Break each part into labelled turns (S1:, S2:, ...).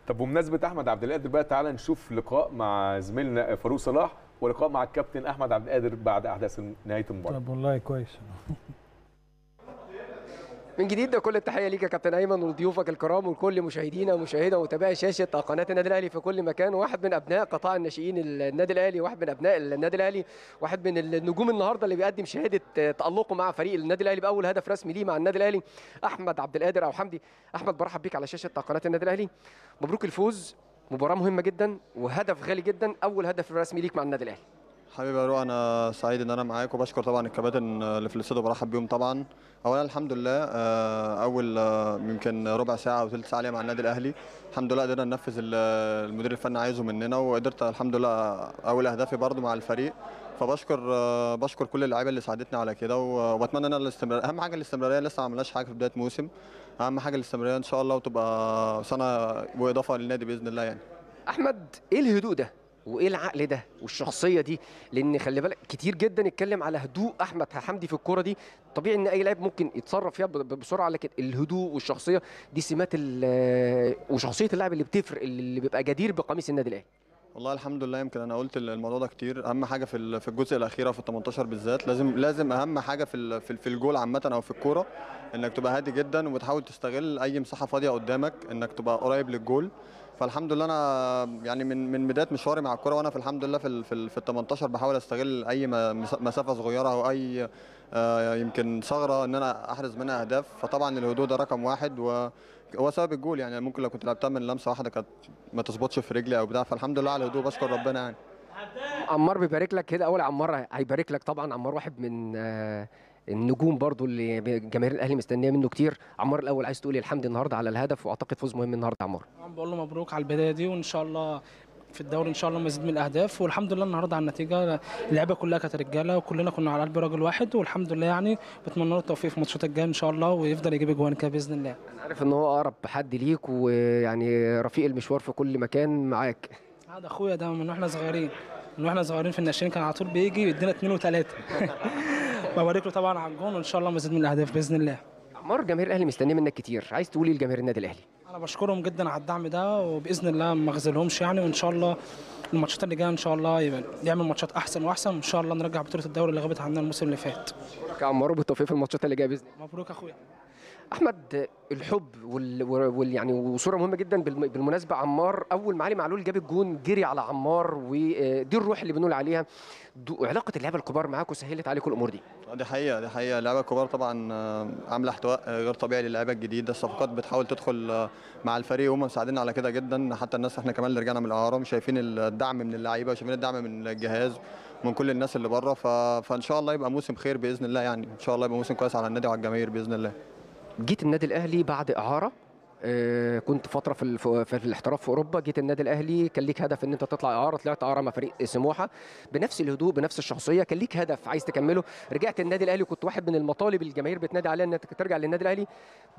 S1: طب بمناسبه احمد عبد القادر بقى تعالى نشوف لقاء مع زميلنا فاروق صلاح ولقاء مع الكابتن احمد عبد القادر بعد احداث نهايه المباراه
S2: طب والله كويس
S3: من جديد كل التحيه ليك يا كابتن ايمن وضيوفك الكرام وكل مشاهدينا ومشاهدة ومتابعي شاشه قناه النادي الاهلي في كل مكان واحد من ابناء قطاع الناشئين النادي الاهلي واحد من ابناء النادي الاهلي واحد من النجوم النهارده اللي بيقدم شهاده تالقه مع فريق النادي الاهلي باول هدف رسمي ليه مع النادي الاهلي احمد عبد القادر او حمدي احمد برحب بيك على شاشه قناه النادي الاهلي مبروك الفوز مباراه مهمه جدا وهدف غالي جدا اول هدف رسمي ليك مع النادي الاهلي
S4: حبيبي يا روح انا سعيد ان انا معاك وبشكر طبعا الكباتن اللي في الاستوديو برحب بيهم طبعا اولا الحمد لله آه، اول آه، يمكن ربع ساعه او ثلث ساعه ليا مع النادي الاهلي الحمد لله قدرنا ننفذ ال- المدير الفني عايزه مننا وقدرت الحمد لله اول اهدافي برضو مع الفريق فبشكر آه، بشكر كل اللعيبه اللي ساعدتني على كده و- وبتمنى ان انا الاستمرار اهم حاجه الاستمراريه لسه ما عملناش حاجه في بدايه موسم اهم حاجه الاستمراريه ان شاء الله وتبقى سنه واضافه للنادي باذن الله يعني
S3: احمد ايه الهدوء ده وايه العقل ده والشخصيه دي لان خلي بالك كتير جدا اتكلم على هدوء احمد حمدي في الكوره دي طبيعي ان اي لاعب ممكن يتصرف فيها ب- ب- بسرعه لكن الهدوء والشخصيه دي سمات ال- وشخصيه اللاعب اللي بتفرق اللي بيبقى جدير بقميص النادي الاهلي
S4: والله الحمد لله يمكن انا قلت الموضوع ده كتير اهم حاجه في ال- في الجزء الاخير في ال 18 بالذات لازم لازم اهم حاجه في ال- في ال- في الجول عامه او في الكوره انك تبقى هادي جدا وبتحاول تستغل اي مساحه فاضيه قدامك انك تبقى قريب للجول فالحمد لله انا يعني من من بدايه مشواري مع الكوره وانا في الحمد لله في ال- في ال- في ال 18 بحاول استغل اي م- مس- مسافه صغيره او اي آه، يمكن ثغره ان انا احرز منها اهداف فطبعا الهدوء ده رقم واحد و هو سبب الجول يعني ممكن لو كنت لعبتها من لمسه واحده كانت ما تظبطش في رجلي او بتاع فالحمد لله على الهدوء بشكر ربنا يعني
S3: عمار بيبارك لك كده اول عمار هيبارك لك طبعا عمار واحد من آه، النجوم برضو اللي جماهير الاهلي مستنيه منه كتير عمار الاول عايز تقول إيه الحمد النهارده على الهدف واعتقد فوز مهم النهارده يا عمار
S5: طبعا بقول له مبروك على البدايه دي وان شاء الله في الدوري ان شاء الله مزيد من الاهداف والحمد لله النهارده على النتيجه اللعيبه كلها كانت رجاله وكلنا كنا على قلب راجل واحد والحمد لله يعني بتمنى له التوفيق في الماتشات الجايه ان شاء الله ويفضل يجيب اجوان كده باذن الله
S3: انا عارف ان هو اقرب حد ليك ويعني رفيق المشوار في كل مكان معاك
S5: هذا اخويا ده من واحنا صغيرين من واحنا صغيرين في الناشئين كان على طول بيجي يدينا اثنين وثلاثه ببارك له طبعا على الجون وان شاء الله مزيد من الاهداف باذن الله
S3: عمار جماهير الاهلي مستنيه منك كتير عايز تقول ايه لجماهير النادي الاهلي
S5: انا بشكرهم جدا على الدعم ده وباذن الله ما اخذلهمش يعني وان شاء الله الماتشات اللي جايه ان شاء الله يبقى يعمل ماتشات احسن واحسن وان شاء الله نرجع بطوله الدوري اللي غابت عننا الموسم اللي فات
S3: مبروك يا عمار وبالتوفيق في الماتشات اللي جايه باذن الله
S5: مبروك اخويا
S3: احمد الحب وال, وال يعني وصوره مهمه جدا بالم- بالمناسبه عمار اول ما علي معلول جاب الجون جري على عمار ودي الروح اللي بنقول عليها دو- علاقه اللعيبه الكبار معاكم سهلت عليكم الامور دي
S4: دي حقيقة دي حقيقة اللعيبة الكبار طبعا آه، عاملة احتواء آه، غير طبيعي للعيبة الجديدة الصفقات بتحاول تدخل آه، مع الفريق وهم مساعدين على كده جدا حتى الناس احنا كمان اللي رجعنا من الإعارة مش شايفين الدعم من اللعيبة وشايفين الدعم من الجهاز ومن كل الناس اللي بره ف... فإن شاء الله يبقى موسم خير بإذن الله يعني إن شاء الله يبقى موسم كويس على النادي وعلى الجماهير بإذن الله
S3: جيت النادي الاهلي بعد اعاره آه، كنت فتره في الف- في الاحتراف في اوروبا جيت النادي الاهلي كان ليك هدف ان انت تطلع اعاره طلعت اعاره مع فريق سموحه بنفس الهدوء بنفس الشخصيه كان ليك هدف عايز تكمله رجعت النادي الاهلي كنت واحد من المطالب الجماهير بتنادي عليها انك ترجع للنادي الاهلي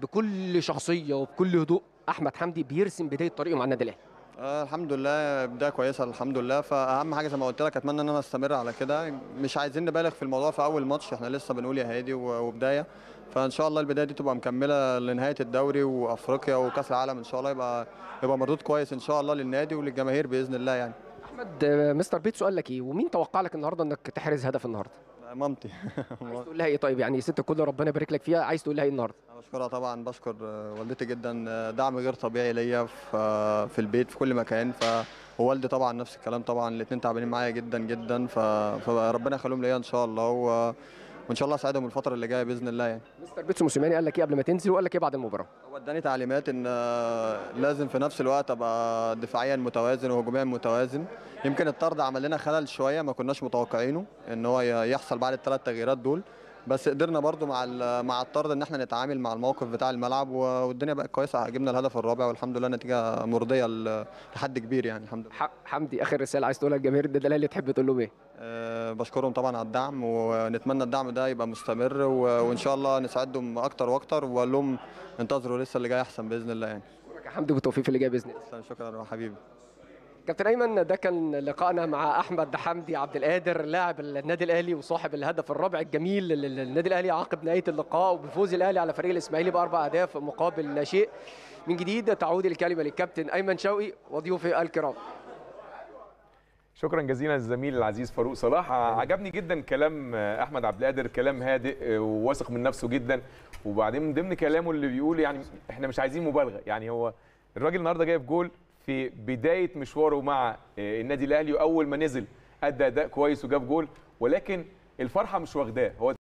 S3: بكل شخصيه وبكل هدوء احمد حمدي بيرسم بدايه طريقه مع النادي الاهلي
S4: آه الحمد لله بدايه كويسه الحمد لله فاهم حاجه زي ما قلت لك اتمنى ان انا استمر على كده مش عايزين نبالغ في الموضوع في اول ماتش احنا لسه بنقول يا هادي و- وبدايه فان شاء الله البدايه دي تبقى مكمله لنهايه الدوري وافريقيا وكاس العالم ان شاء الله يبقى يبقى مردود كويس ان شاء الله للنادي وللجماهير باذن الله يعني
S3: احمد آه، مستر بيت سؤال لك ايه ومين توقع لك النهارده انك تحرز هدف النهارده
S4: مامتي
S3: عايز تقول لها ايه طيب يعني ست الكل ربنا يبارك لك فيها عايز تقول لها ايه النهارده
S4: أنا بشكرها طبعا بشكر آه، والدتي جدا آه، دعم غير طبيعي ليا في آه، في البيت في كل مكان ف ووالدي طبعا نفس الكلام طبعا الاثنين تعبانين معايا جدا جدا ف... فربنا يخليهم ليا ان شاء الله و... وان شاء الله اساعدهم الفتره اللي جايه باذن الله يعني
S3: مستر بيتسو موسيماني قال لك ايه قبل ما تنزل وقال لك ايه بعد المباراه
S4: هو اداني تعليمات ان آه، لازم في نفس الوقت ابقى دفاعيا متوازن وهجوميا متوازن يمكن الطرد عمل لنا خلل شويه ما كناش متوقعينه ان هو ي- يحصل بعد الثلاث تغييرات دول بس قدرنا برضو مع ال- مع الطرد ان احنا نتعامل مع الموقف بتاع الملعب و- والدنيا بقت كويسه جبنا الهدف الرابع والحمد لله نتيجه مرضيه ل- لحد كبير يعني الحمد لله
S3: ح- حمدي اخر رساله عايز تقولها لجماهير النادي الاهلي تحب تقول لهم ايه
S4: أه بشكرهم طبعا على الدعم ونتمنى الدعم ده يبقى مستمر و- وان شاء الله نساعدهم اكتر واكتر واقول لهم انتظروا لسه اللي جاي احسن باذن الله يعني
S3: يا حمدي بالتوفيق في اللي جاي باذن الله
S4: شكرا يا حبيبي
S3: كابتن ايمن ده كان لقائنا مع احمد حمدي عبد القادر لاعب النادي الاهلي وصاحب الهدف الرابع الجميل للنادي الاهلي عقب نهايه اللقاء وبفوز الاهلي على فريق الاسماعيلي باربع اهداف مقابل لا شيء من جديد تعود الكلمه للكابتن ايمن شوقي وضيوفي الكرام
S1: شكرا جزيلا للزميل العزيز فاروق صلاح عجبني جدا كلام احمد عبد القادر كلام هادئ وواثق من نفسه جدا وبعدين من ضمن كلامه اللي بيقول يعني احنا مش عايزين مبالغه يعني هو الراجل النهارده جايب جول في بدايه مشواره مع النادي الاهلي واول ما نزل ادى اداء كويس وجاب جول ولكن الفرحه مش واخداه هو